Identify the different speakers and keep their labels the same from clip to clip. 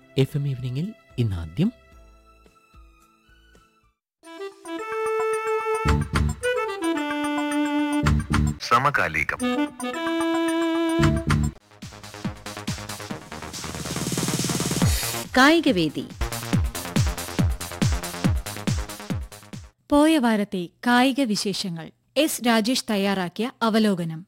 Speaker 1: F M ഈവനിങ്ങിൽ ഇന്നാദ്യം
Speaker 2: സമകാലികം
Speaker 3: കായികവേദി
Speaker 4: പോയ വാരത്തെ കായിക വിശേഷങ്ങൾ എസ് രാജേഷ് തയ്യാറാക്കിയ അവലോകനം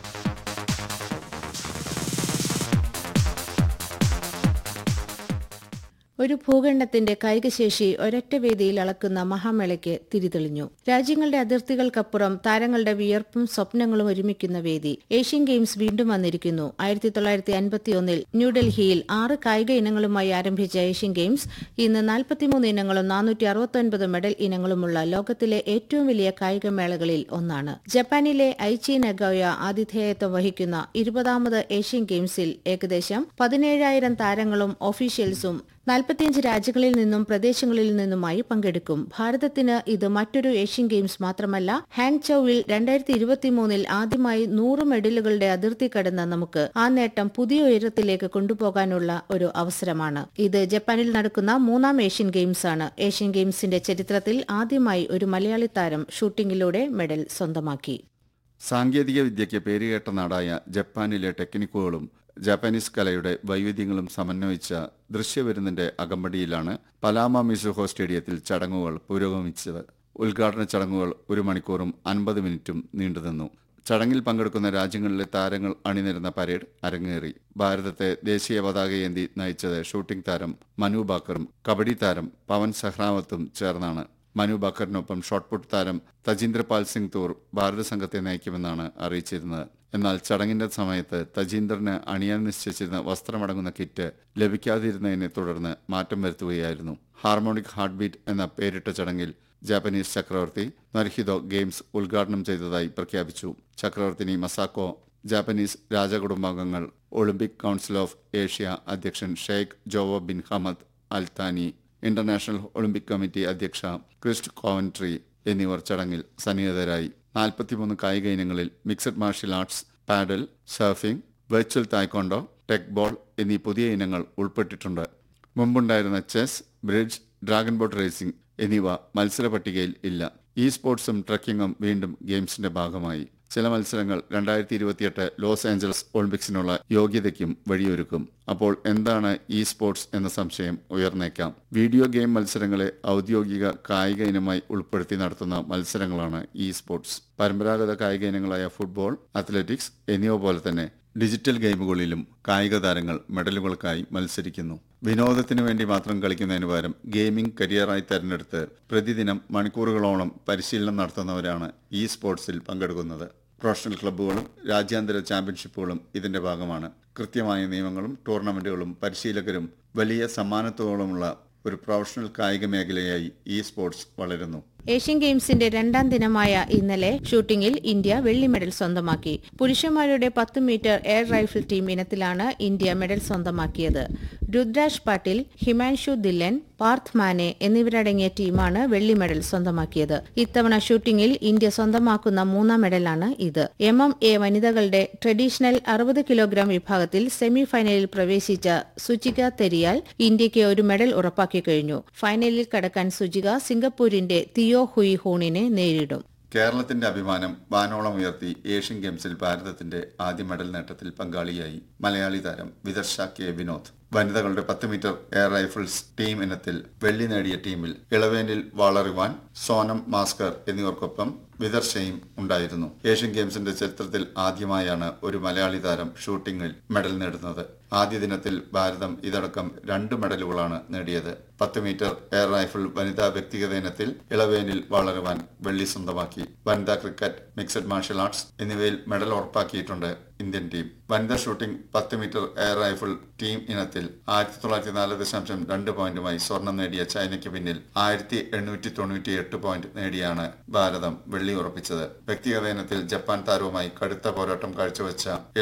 Speaker 3: ഒരു ഭൂഖണ്ഡത്തിന്റെ കായികശേഷി ഒരൊറ്റ വേദിയിൽ അളക്കുന്ന മഹാമേളയ്ക്ക് തിരിതെളിഞ്ഞു രാജ്യങ്ങളുടെ അതിർത്തികൾക്കപ്പുറം താരങ്ങളുടെ വിയർപ്പും സ്വപ്നങ്ങളും ഒരുമിക്കുന്ന വേദി ഏഷ്യൻ ഗെയിംസ് വീണ്ടും വന്നിരിക്കുന്നു ആയിരത്തി തൊള്ളായിരത്തി അൻപത്തിയൊന്നിൽ ന്യൂഡൽഹിയിൽ ആറ് കായിക ഇനങ്ങളുമായി ആരംഭിച്ച ഏഷ്യൻ ഗെയിംസ് ഇന്ന് നാൽപ്പത്തിമൂന്ന് ഇനങ്ങളും നാനൂറ്റി അറുപത്തൊൻപത് മെഡൽ ഇനങ്ങളുമുള്ള ലോകത്തിലെ ഏറ്റവും വലിയ കായികമേളകളിൽ ഒന്നാണ് ജപ്പാനിലെ ഐച്ചി നഗോയ ആതിഥേയത്വം വഹിക്കുന്ന ഇരുപതാമത് ഏഷ്യൻ ഗെയിംസിൽ ഏകദേശം പതിനേഴായിരം താരങ്ങളും ഒഫീഷ്യൽസും നാൽപ്പത്തിയഞ്ച് രാജ്യങ്ങളിൽ നിന്നും പ്രദേശങ്ങളിൽ നിന്നുമായി പങ്കെടുക്കും ഭാരതത്തിന് ഇത് മറ്റൊരു ഏഷ്യൻ ഗെയിംസ് മാത്രമല്ല ഹാങ് ചൌവിൽ രണ്ടായിരത്തി ഇരുപത്തിമൂന്നിൽ ആദ്യമായി നൂറ് മെഡലുകളുടെ അതിർത്തി കടന്ന നമുക്ക് ആ നേട്ടം പുതിയ ഉയരത്തിലേക്ക് കൊണ്ടുപോകാനുള്ള ഒരു അവസരമാണ് ഇത് ജപ്പാനിൽ നടക്കുന്ന മൂന്നാം ഏഷ്യൻ ഗെയിംസ് ആണ് ഏഷ്യൻ ഗെയിംസിന്റെ ചരിത്രത്തിൽ ആദ്യമായി ഒരു മലയാളി താരം ഷൂട്ടിംഗിലൂടെ മെഡൽ സ്വന്തമാക്കി
Speaker 5: സാങ്കേതിക വിദ്യയ്ക്ക് പേരുകേട്ട നാടായ ജപ്പാനിലെ ടെക്നിക്കുകളും ജാപ്പാനീസ് കലയുടെ വൈവിധ്യങ്ങളും സമന്വയിച്ച ദൃശ്യവിരുന്നിന്റെ അകമ്പടിയിലാണ് പലാമ മിസുഹോ സ്റ്റേഡിയത്തിൽ ചടങ്ങുകൾ പുരോഗമിച്ചത് ഉദ്ഘാടന ചടങ്ങുകൾ ഒരു മണിക്കൂറും അൻപത് മിനിറ്റും നീണ്ടുനിന്നു ചടങ്ങിൽ പങ്കെടുക്കുന്ന രാജ്യങ്ങളിലെ താരങ്ങൾ അണിനിരുന്ന പരേഡ് അരങ്ങേറി ഭാരതത്തെ ദേശീയ പതാകയേന്തി നയിച്ചത് ഷൂട്ടിംഗ് താരം മനു ബാക്കറും കബഡി താരം പവൻ സഹ്റാവത്തും ചേർന്നാണ് മനു ബാക്കറിനൊപ്പം ഷോട്ട്പുട്ട് താരം തജീന്ദ്രപാൽ സിംഗ് തൂർ ഭാരത സംഘത്തെ നയിക്കുമെന്നാണ് അറിയിച്ചിരുന്നത് എന്നാൽ ചടങ്ങിന്റെ സമയത്ത് തജീന്ദറിന് അണിയാൻ നിശ്ചയിച്ചിരുന്ന വസ്ത്രമടങ്ങുന്ന കിറ്റ് ലഭിക്കാതിരുന്നതിനെ തുടർന്ന് മാറ്റം വരുത്തുകയായിരുന്നു ഹാർമോണിക് ഹാർട്ട് ബീറ്റ് എന്ന പേരിട്ട ചടങ്ങിൽ ജാപ്പനീസ് ചക്രവർത്തി നർഹിദോ ഗെയിംസ് ഉദ്ഘാടനം ചെയ്തതായി പ്രഖ്യാപിച്ചു ചക്രവർത്തിനി മസാക്കോ ജാപ്പനീസ് രാജകുടുംബാംഗങ്ങൾ ഒളിമ്പിക് കൗൺസിൽ ഓഫ് ഏഷ്യ അധ്യക്ഷൻ Sheikh Joaan bin Hamad Al Thani international Olympic committee അധ്യക്ഷ ക്രിസ്റ്റ് കോവൻട്രി എന്നിവർ ചടങ്ങിൽ സന്നിഹിതരായി നാൽപ്പത്തിമൂന്ന് കായിക ഇനങ്ങളിൽ mixed martial arts padel surfing virtual taekwondo teqball എന്നീ പുതിയ ഇനങ്ങൾ ഉൾപ്പെട്ടിട്ടുണ്ട് മുമ്പുണ്ടായിരുന്ന chess bridge dragon boat racing എന്നിവ മത്സര പട്ടികയിൽ ഇല്ല ഇ സ്പോർട്സും ട്രക്കിങ്ങും വീണ്ടും ഗെയിംസിന്റെ ഭാഗമായി ചില മത്സരങ്ങൾ രണ്ടായിരത്തി ഇരുപത്തിയെട്ട് ലോസ് ആഞ്ചലസ് ഒളിമ്പിക്സിനുള്ള യോഗ്യതയ്ക്കും വഴിയൊരുക്കും അപ്പോൾ എന്താണ് ഇ സ്പോർട്സ് എന്ന സംശയം ഉയർന്നേക്കാം വീഡിയോ ഗെയിം മത്സരങ്ങളെ ഔദ്യോഗിക കായിക ഇനമായി ഉൾപ്പെടുത്തി നടത്തുന്ന മത്സരങ്ങളാണ് ഇ സ്പോർട്സ് പരമ്പരാഗത കായിക ഇനങ്ങളായ ഫുട്ബോൾ അത്ലറ്റിക്സ് എന്നിവ പോലെ തന്നെ ഡിജിറ്റൽ ഗെയിമുകളിലും കായിക താരങ്ങൾ മെഡലുകൾക്കായി മത്സരിക്കുന്നു വിനോദത്തിനു വേണ്ടി മാത്രം കളിക്കുന്നതിന് പകരം ഗെയിമിംഗ് കരിയറായി തെരഞ്ഞെടുത്ത് പ്രതിദിനം മണിക്കൂറുകളോളം പരിശീലനം നടത്തുന്നവരാണ് ഈ സ്പോർട്സിൽ പങ്കെടുക്കുന്നത് പ്രൊഫഷണൽ ക്ലബ്ബുകളും രാജ്യാന്തര ചാമ്പ്യൻഷിപ്പുകളും ഇതിന്റെ ഭാഗമാണ് കൃത്യമായ നിയമങ്ങളും ടൂർണമെന്റുകളും പരിശീലകരും വലിയ സമ്മാനത്തോളമുള്ള ഒരു പ്രൊഫഷണൽ കായിക മേഖലയായി ഈ സ്പോർട്സ് വളരുന്നു
Speaker 3: ഏഷ്യൻ ഗെയിംസിന്റെ രണ്ടാം ദിനമായ ഇന്നലെ ഷൂട്ടിംഗിൽ ഇന്ത്യ വെള്ളി മെഡൽ സ്വന്തമാക്കി പുരുഷന്മാരുടെ പത്ത് മീറ്റർ എയർ റൈഫിൾ ടീം ഇനത്തിലാണ് ഇന്ത്യ മെഡൽ സ്വന്തമാക്കിയത് രുദ്രാജ് പാട്ടീൽ ഹിമാൻഷു ദില്ലൻ പാർത്ഥ് മാനെ എന്നിവരടങ്ങിയ ടീമാണ് വെള്ളി മെഡൽ സ്വന്തമാക്കിയത് ഇത്തവണ ഷൂട്ടിംഗിൽ ഇന്ത്യ സ്വന്തമാക്കുന്ന മൂന്നാം മെഡലാണ് ഇത് എം എം എ വനിതകളുടെ ട്രഡീഷണൽ അറുപത് കിലോഗ്രാം വിഭാഗത്തിൽ സെമി ഫൈനലിൽ പ്രവേശിച്ച സുചിക തെരിയാൽ ഇന്ത്യയ്ക്ക് ഒരു മെഡൽ ഉറപ്പാക്കി കഴിഞ്ഞു ഫൈനലിൽ കടക്കാൻ സുചിക സിംഗപ്പൂരിന്റെ തിയോ ഹുയി ഹൂണിനെ നേരിടും
Speaker 5: കേരളത്തിന്റെ അഭിമാനം വാനോളം ഉയർത്തി ഏഷ്യൻ ഗെയിംസിൽ ഭാരതത്തിന്റെ ആദ്യ മെഡൽ നേട്ടത്തിൽ പങ്കാളിയായി മലയാളി താരം വിദർശ കെ വിനോദ് വനിതകളുടെ പത്ത് മീറ്റർ എയർ റൈഫിൾസ് ടീം ഇനത്തിൽ വെള്ളി നേടിയ ടീമിൽ ഇളവേനിൽ വാളറിവാൻ സോനം മാസ്കർ എന്നിവർക്കൊപ്പം വിദർശയും ഉണ്ടായിരുന്നു ഏഷ്യൻ ഗെയിംസിന്റെ ചരിത്രത്തിൽ ആദ്യമായാണ് ഒരു മലയാളി താരം ഷൂട്ടിംഗിൽ മെഡൽ നേടുന്നത് ആദ്യ ദിനത്തിൽ ഭാരതം ഇതടക്കം രണ്ട് മെഡലുകളാണ് നേടിയത് പത്ത് മീറ്റർ എയർ റൈഫിൾ വനിതാ വ്യക്തിഗത ഇനത്തിൽ ഇളവേനിൽ വളരുവാൻ വെള്ളി സ്വന്തമാക്കി വനിതാ ക്രിക്കറ്റ് മിക്സഡ് മാർഷ്യൽ ആർട്സ് എന്നിവയിൽ മെഡൽ ഉറപ്പാക്കിയിട്ടുണ്ട് ഇന്ത്യൻ ടീം വനിതാ ഷൂട്ടിംഗ് പത്ത് മീറ്റർ എയർ റൈഫിൾ ടീം ഇനത്തിൽ ആയിരത്തി തൊള്ളായിരത്തി നാല് ദശാംശം രണ്ട് പോയിന്റുമായി സ്വർണം നേടിയ ചൈനയ്ക്ക് പിന്നിൽ ആയിരത്തി എണ്ണൂറ്റി തൊണ്ണൂറ്റി എട്ട് പോയിന്റ് നേടിയാണ് ഭാരതം വെള്ളി ഉറപ്പിച്ചത് വ്യക്തിഗത ഇനത്തിൽ ജപ്പാൻ താരവുമായി കടുത്ത പോരാട്ടം കാഴ്ചവെച്ച